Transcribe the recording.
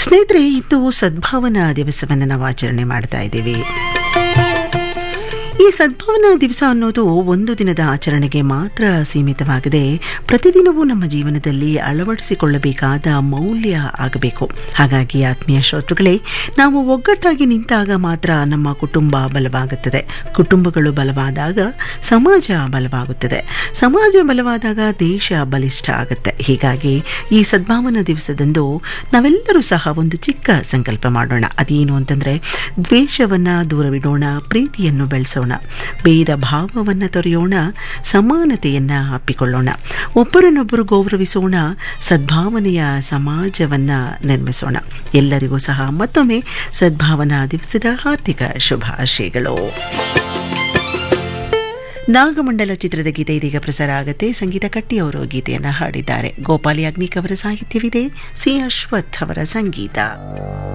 ಸ್ನೇಹಿತರೆ ಇದು ಸದ್ಭಾವನಾ ದಿವಸವನ್ನು ನಾವು ಆಚರಣೆ ಮಾಡ್ತಾ ಇದ್ದೀವಿ ಈ ಸದ್ಭಾವನಾ ದಿವಸ ಅನ್ನೋದು ಒಂದು ದಿನದ ಆಚರಣೆಗೆ ಮಾತ್ರ ಸೀಮಿತವಾಗದೆ ಪ್ರತಿದಿನವೂ ನಮ್ಮ ಜೀವನದಲ್ಲಿ ಅಳವಡಿಸಿಕೊಳ್ಳಬೇಕಾದ ಮೌಲ್ಯ ಆಗಬೇಕು ಹಾಗಾಗಿ ಆತ್ಮೀಯ ಶ್ರೋತೃಗಳೇ ನಾವು ಒಗ್ಗಟ್ಟಾಗಿ ನಿಂತಾಗ ಮಾತ್ರ ನಮ್ಮ ಕುಟುಂಬ ಬಲವಾಗುತ್ತದೆ ಕುಟುಂಬಗಳು ಬಲವಾದಾಗ ಸಮಾಜ ಬಲವಾಗುತ್ತದೆ ಸಮಾಜ ಬಲವಾದಾಗ ದೇಶ ಬಲಿಷ್ಠ ಆಗುತ್ತೆ ಹೀಗಾಗಿ ಈ ಸದ್ಭಾವನಾ ದಿವಸದಂದು ನಾವೆಲ್ಲರೂ ಸಹ ಒಂದು ಚಿಕ್ಕ ಸಂಕಲ್ಪ ಮಾಡೋಣ ಅದೇನು ಅಂತಂದರೆ ದ್ವೇಷವನ್ನು ದೂರವಿಡೋಣ ಪ್ರೀತಿಯನ್ನು ಬೆಳೆಸೋಣ ಭೇದ ಭಾವವನ್ನು ತೊರೆಯೋಣ ಸಮಾನತೆಯನ್ನು ಅಪ್ಪಿಕೊಳ್ಳೋಣ ಒಬ್ಬರನ್ನೊಬ್ಬರು ಗೌರವಿಸೋಣ ಸದ್ಭಾವನೆಯ ಸಮಾಜವನ್ನು ನಿರ್ಮಿಸೋಣ ಎಲ್ಲರಿಗೂ ಸಹ ಮತ್ತೊಮ್ಮೆ ಸದ್ಭಾವನಾ ದಿವಸದ ಹಾರ್ದಿಕ ಶುಭಾಶಯಗಳು ನಾಗಮಂಡಲ ಚಿತ್ರದ ಗೀತೆ ಇದೀಗ ಪ್ರಸಾರ ಆಗುತ್ತೆ ಸಂಗೀತ ಕಟ್ಟಿ ಅವರು ಗೀತೆಯನ್ನು ಹಾಡಿದ್ದಾರೆ ಗೋಪಾಲಿ ಅಗ್ನಿಕ್ ಅವರ ಸಾಹಿತ್ಯವಿದೆ ಸಿ ಅಶ್ವಥ್ ಅವರ ಸಂಗೀತ